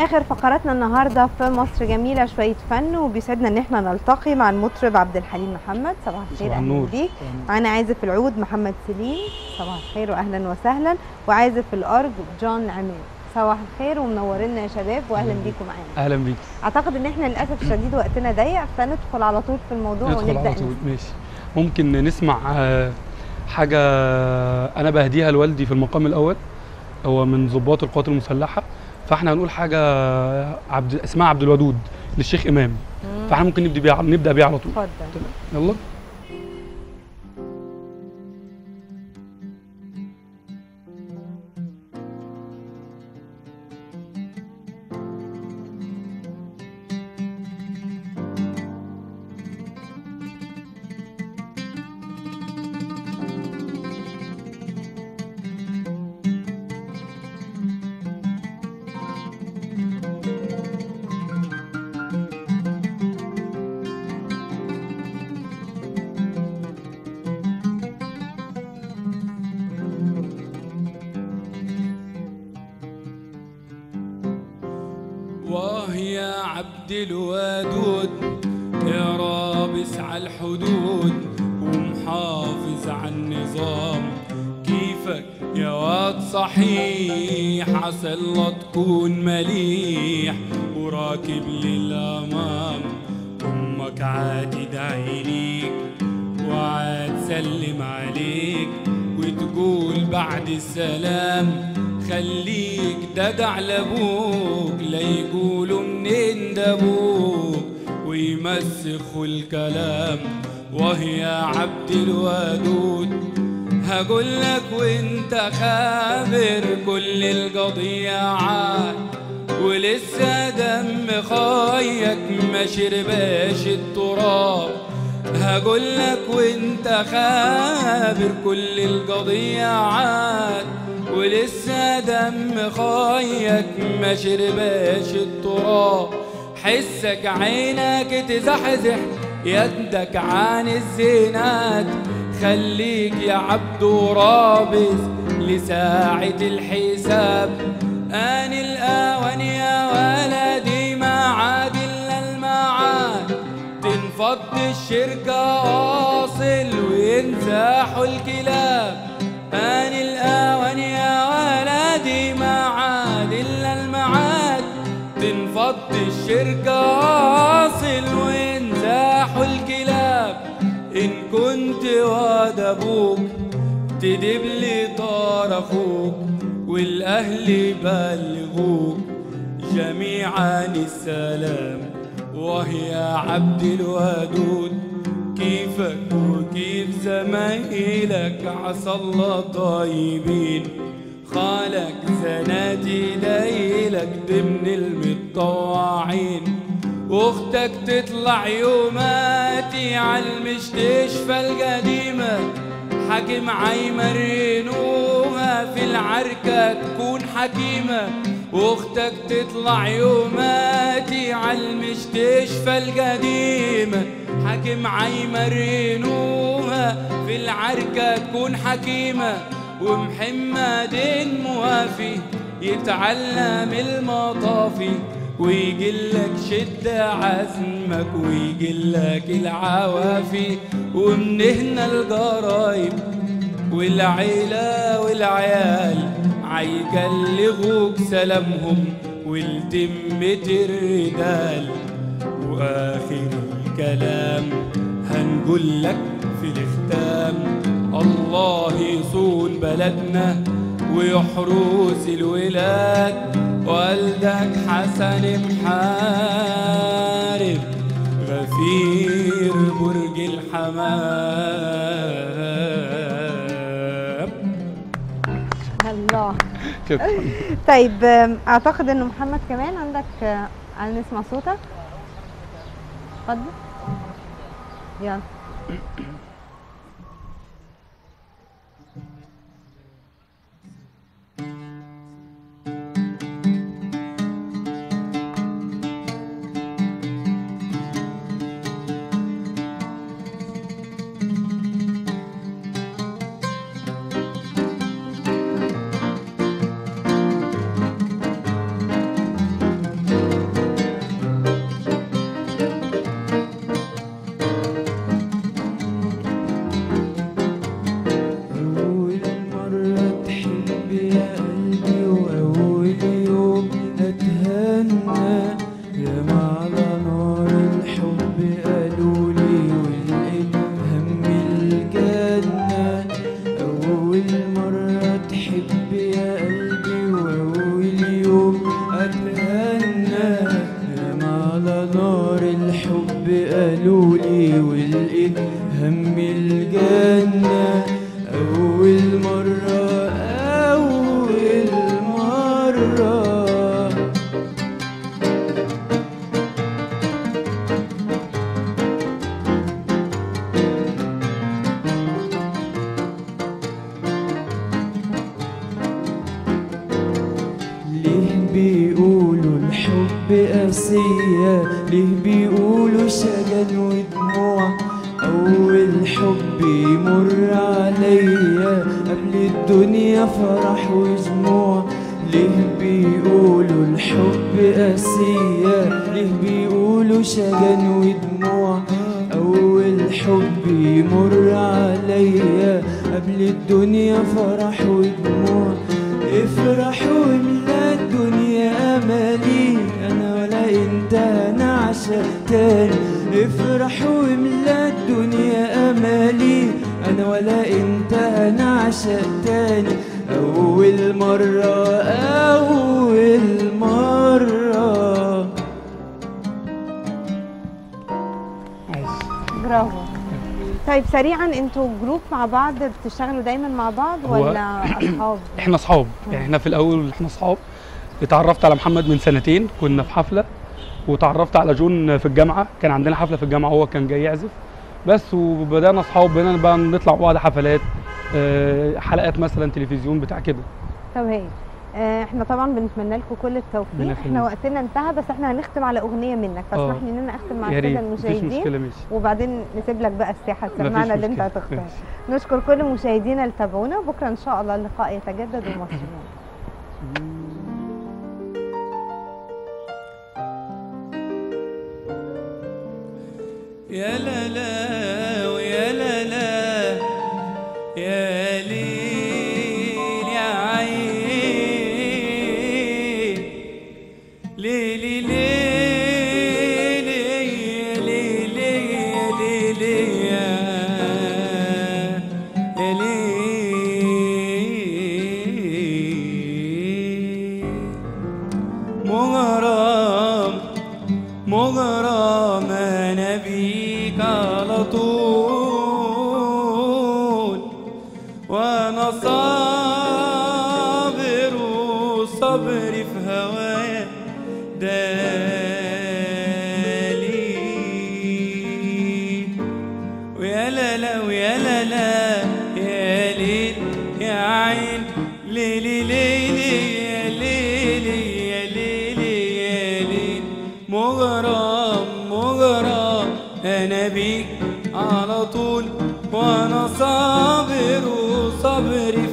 اخر فقراتنا النهارده في مصر جميله شويه فن وبيسعدنا ان احنا نلتقي مع المطرب عبد الحليم محمد صباح الخير صباح اهلا النور. بيك معانا عازف العود محمد سليم صباح الخير واهلا وسهلا وعازف الارج جون عماد صباح الخير ومنورينا يا شباب واهلا بيكم معانا اهلا بيك اعتقد ان احنا للاسف الشديد وقتنا ضيق فندخل على طول في الموضوع ندخل ونبدا على طول ماشي ممكن نسمع آه، حاجه انا بهديها لوالدي في المقام الاول هو من ضباط القوات المسلحه فاحنا هنقول حاجه عبد اسمها عبد الودود للشيخ امام مم. فاحنا ممكن نبدا بيها نبدا بيها على طول اتفضل يلا واه يا عبد الودود يا رابس على الحدود ومحافظ على النظام كيفك يا واد صحيح عسى الله تكون مليح وراكب للأمام أمك عاد تدعي ليك وعاد سلم عليك وتقول بعد السلام خليك ددع لابوك لا يقولوا منين ده ابوك ويمسخوا الكلام وهي عبد الودود هقول لك وانت خابر كل القضية عاد ولسه دم خايك ما شرباش التراب هقول لك وانت خابر كل القضية عاد ولسه دم خايك ما شرباش التراب حسك عينك تزحزح يدك عن الزينات خليك يا عبد رابز لساعة الحساب آن الآوان يا ولدي ما عاد إلا المعاد تنفض الشركة واصل وينزاحوا الكلاب آن الآوان يا ولدي ما عاد إلا المعاد تنفض الشركة واصل وينزاحوا الكلاب إن كنت واد أبوك تدب لي طار أخوك والأهل يبلغوك جميعا السلام وهي عبد الودود كيفك وكيف زمايلك عسى الله طيبين خالك زناتي ليلك ضمن المتطوعين واختك تطلع يوماتي عالمستشفى القديمة حاكم عيمرنوها في العركة تكون حكيمة واختك تطلع يوماتي عالمستشفى القديمة حاكم عيمرنوها في العركة تكون حكيمة ومحمد موافي يتعلم المطافي ويقلك شد عزمك ويقلك العوافي ومن هنا القرايب والعيلة والعيال عيقلغوك سلامهم والتمة الردال وآخر الكلام هنقول لك في الختام الله يصون بلدنا ويحرس الولاد والدك حسن محارب غفير برج الحمام الله شكرا طيب آم، اعتقد انه محمد كمان عندك آه، عايز نسمع صوتك اتفضل يلا قاسية ليه بيقولوا شجن ودموع أول حب يمر عليا قبل الدنيا فرح وجموع ليه بيقولوا الحب قاسية ليه بيقولوا شجن ودموع أول حب يمر عليا قبل الدنيا فرح ودموع افرح واملا الدنيا امالي انا ولا انت هنعشق تاني افرح واملا الدنيا امالي انا ولا انت هنعشق تاني اول مرة اول مرة عايش برافو طيب سريعا انتوا جروب مع بعض بتشتغلوا دايما مع بعض هو- ولا اصحاب احنا اصحاب يعني احنا في الاول احنا اصحاب اتعرفت على محمد من سنتين كنا في حفله وتعرفت على جون في الجامعه كان عندنا حفله في الجامعه وهو كان جاي يعزف بس وبدانا اصحاب بقينا بقى نطلع مع بعض حفلات آه، حلقات مثلا تلفزيون بتاع كده طب هي آه، احنا طبعا بنتمنى لكم كل التوفيق ربنا احنا يخليك. وقتنا انتهى بس احنا هنختم على اغنيه منك آه. فاسمح لي ان انا اختم مع يا ريت الساده مفيش المشاهدين مشكله ماشي وبعدين نسيب لك بقى الساحه مفيش تسمعنا اللي انت مشكلة. هتختار ماشي. نشكر كل مشاهدينا اللي تابعونا بكره ان شاء الله اللقاء يتجدد ومصر يا لا لا ويا لا لا يا ليل يا عين ليلي ليلي ليلي ليلي يا يا ليل مغرم مغرم انا بيك على طول وانا صابر وصبري في هوايا دالي ويا لا لا ويا لا لا يا ليل يا عين ليلي ليلي يا ليلي يا ليلي يا ليل مغرم مغرم انا بيك على طول وانا صابر وصبري